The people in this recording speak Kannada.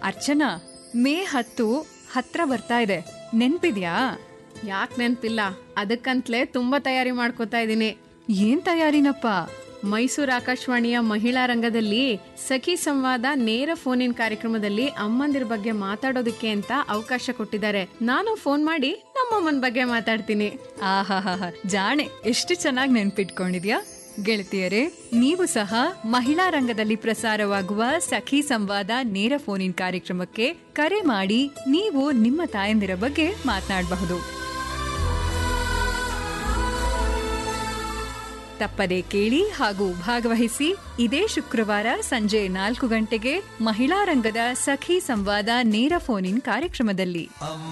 ಅರ್ಚನಾ ಮೇ ಹತ್ತು ಹತ್ರ ಬರ್ತಾ ಇದೆ ನೆನ್ಪಿದ್ಯಾ ಯಾಕೆ ನೆನ್ಪಿಲ್ಲ ಅದಕ್ಕಂತ್ಲೇ ತುಂಬಾ ತಯಾರಿ ಮಾಡ್ಕೋತಾ ಇದ್ದೀನಿ ಏನ್ ತಯಾರಿನಪ್ಪ ಮೈಸೂರು ಆಕಾಶವಾಣಿಯ ಮಹಿಳಾ ರಂಗದಲ್ಲಿ ಸಖಿ ಸಂವಾದ ನೇರ ಫೋನ್ ಇನ್ ಕಾರ್ಯಕ್ರಮದಲ್ಲಿ ಅಮ್ಮಂದಿರ ಬಗ್ಗೆ ಮಾತಾಡೋದಕ್ಕೆ ಅಂತ ಅವಕಾಶ ಕೊಟ್ಟಿದ್ದಾರೆ ನಾನು ಫೋನ್ ಮಾಡಿ ನಮ್ಮಮ್ಮನ ಬಗ್ಗೆ ಮಾತಾಡ್ತೀನಿ ಆಹಾಹಾ ಜಾಣೆ ಎಷ್ಟು ಚೆನ್ನಾಗಿ ನೆನ್ಪಿಟ್ಕೊಂಡಿದ್ಯಾ ಗೆಳತಿಯರೇ ನೀವು ಸಹ ಮಹಿಳಾ ರಂಗದಲ್ಲಿ ಪ್ರಸಾರವಾಗುವ ಸಖಿ ಸಂವಾದ ನೇರ ಫೋನ್ ಇನ್ ಕಾರ್ಯಕ್ರಮಕ್ಕೆ ಕರೆ ಮಾಡಿ ನೀವು ನಿಮ್ಮ ತಾಯಂದಿರ ಬಗ್ಗೆ ಮಾತನಾಡಬಹುದು ತಪ್ಪದೆ ಕೇಳಿ ಹಾಗೂ ಭಾಗವಹಿಸಿ ಇದೇ ಶುಕ್ರವಾರ ಸಂಜೆ ನಾಲ್ಕು ಗಂಟೆಗೆ ಮಹಿಳಾ ರಂಗದ ಸಖಿ ಸಂವಾದ ನೇರ ಫೋನ್ ಇನ್ ಕಾರ್ಯಕ್ರಮದಲ್ಲಿ